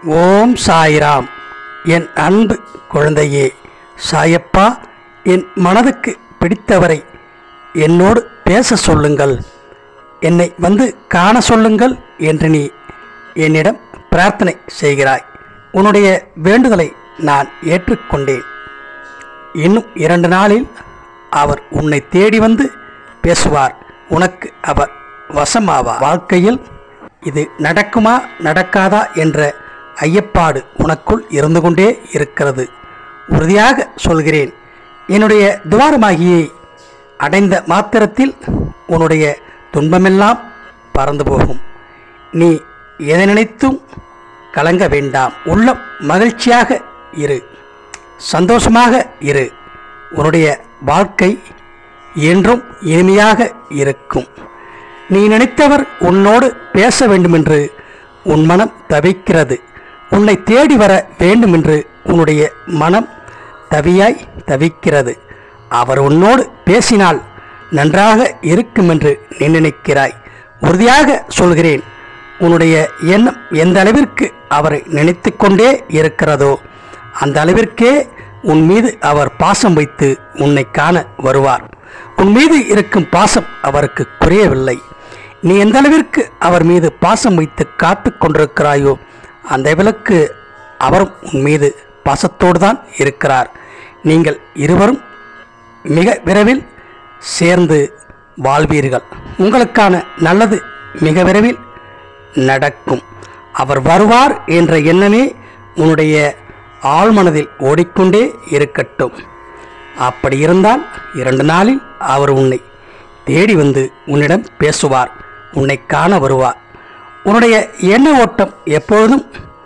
ஓம் சாய்ராம் என் அன்பு குழந்தையே சாயப்பா என் மனதுக்கு பிடித்தவரை என்னோடு பேச சொல்லுங்கள் என்னை வந்து காண சொல்லுங்கள் என்று நீ என்னிடம் பிரார்த்தனை செய்கிறாய் உன்னுடைய வேண்டுதலை நான் ஏற்றுக்கொண்டேன் இன்னும் இரண்டு நாளில் அவர் உன்னை தேடி வந்து பேசுவார் உனக்கு அவர் வசமாவார் வாழ்க்கையில் இது நடக்குமா நடக்காதா என்ற ஐயப்பாடு உனக்குள் இருந்து கொண்டே இருக்கிறது உறுதியாக சொல்கிறேன் என்னுடைய துவாரமாகியை அடைந்த மாத்திரத்தில் உன்னுடைய துன்பமெல்லாம் பறந்து போகும் நீ எதை நினைத்தும் கலங்க வேண்டாம் உள்ளம் மகிழ்ச்சியாக இரு சந்தோஷமாக இரு உன்னுடைய வாழ்க்கை என்றும் இனிமையாக இருக்கும் நீ நினைத்தவர் உன்னோடு பேச வேண்டுமென்று உன் மனம் தவிக்கிறது உன்னை தேடி வர வேண்டுமென்று உன்னுடைய மனம் தவியாய் தவிக்கிறது அவர் உன்னோடு பேசினால் நன்றாக இருக்கும் என்று நீ நினைக்கிறாய் உறுதியாக சொல்கிறேன் உன்னுடைய எண்ணம் எந்த அளவிற்கு அவரை நினைத்து கொண்டே இருக்கிறதோ அந்த அளவிற்கே உன் மீது அவர் பாசம் வைத்து உன்னை காண வருவார் உன் மீது இருக்கும் பாசம் அவருக்கு குறையவில்லை நீ எந்த அளவிற்கு அவர் மீது பாசம் வைத்து காத்து கொண்டிருக்கிறாயோ அந்த அளவுக்கு அவரும் உன் மீது பாசத்தோடு தான் இருக்கிறார் நீங்கள் இருவரும் மிக விரைவில் சேர்ந்து வாழ்வீர்கள் உங்களுக்கான நல்லது மிக விரைவில் நடக்கும் அவர் வருவார் என்ற எண்ணமே உன்னுடைய ஆழ்மனதில் ஓடிக்கொண்டே இருக்கட்டும் அப்படி இருந்தால் இரண்டு நாளில் அவர் உன்னை தேடி வந்து உன்னிடம் பேசுவார் உன்னை காண வருவார் உன்னுடைய எண்ண ஓட்டம் எப்பொழுதும்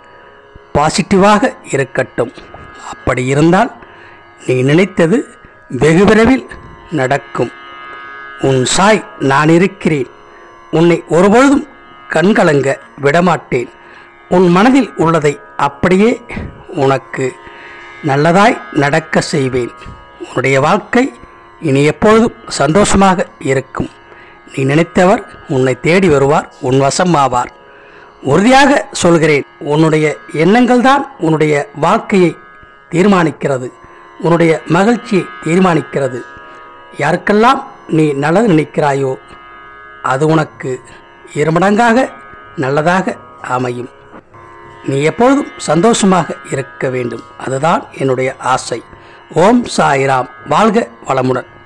பாசிட்டிவாக இருக்கட்டும் அப்படி இருந்தால் நீ நினைத்தது வெகு விரைவில் நடக்கும் உன் சாய் நான் இருக்கிறேன் உன்னை ஒருபொழுதும் கண்கலங்க விடமாட்டேன் உன் மனதில் உள்ளதை அப்படியே உனக்கு நல்லதாய் நடக்க செய்வேன் உன்னுடைய வாழ்க்கை இனி எப்பொழுதும் சந்தோஷமாக இருக்கும் நீ நினைத்தவர் உன்னை தேடி வருவார் உன் வசம் ஆவார் உறுதியாக சொல்கிறேன் உன்னுடைய எண்ணங்கள் தான் உன்னுடைய வாழ்க்கையை தீர்மானிக்கிறது உன்னுடைய மகிழ்ச்சியை தீர்மானிக்கிறது யாருக்கெல்லாம் நீ நல்லது நினைக்கிறாயோ அது உனக்கு இருமடங்காக நல்லதாக அமையும் நீ எப்பொழுதும் சந்தோஷமாக இருக்க வேண்டும் அதுதான் என்னுடைய ஆசை ஓம் சாய்ராம் வாழ்க வளமுடன்